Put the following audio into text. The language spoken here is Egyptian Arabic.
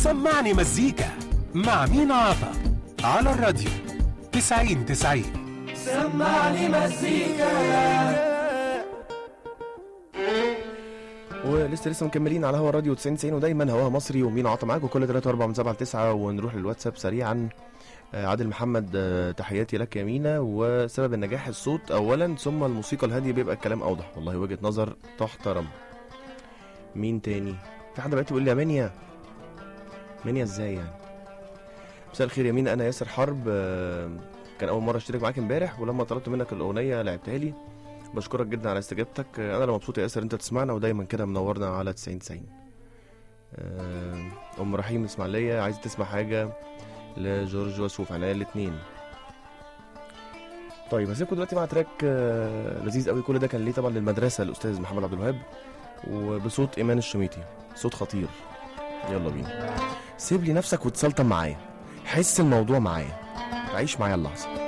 سمعني مزيكا مع مينا عطا على الراديو 90 90 سمعني مزيكا ولسه لسه مكملين على هوا راديو 90 90 ودايما هواها مصري ومين عطى معاكم كل 3 4 من 7 ل 9 ونروح للواتساب سريعا آه، عادل محمد آه، تحياتي لك يا مينا وسبب النجاح الصوت اولا ثم الموسيقى الهاديه بيبقى الكلام اوضح والله وجهه نظر تحترم مين تاني في حد بقى بيقول لي يا منيا منيا ازاي يعني مساء الخير يا مينا انا ياسر حرب آه، كان اول مره اشترك معاك امبارح ولما طلبت منك الاغنيه لعبتها لي بشكرك جدا على استجابتك آه، انا اللي مبسوط يا ياسر انت تسمعنا ودايما كده منورنا على 90 90 آه، ام رحيم اسماعيليه عايز تسمع حاجه لجورج وسوف عناية الاثنين طيب هسيبكم دلوقتي مع تراك آه، لذيذ قوي كل ده كان ليه طبعا للمدرسه الاستاذ محمد عبد الوهاب وبصوت ايمان الشميتي صوت خطير يلا بينا سيب لي نفسك وتسلطن معايا حس الموضوع معايا عيش معايا اللحظه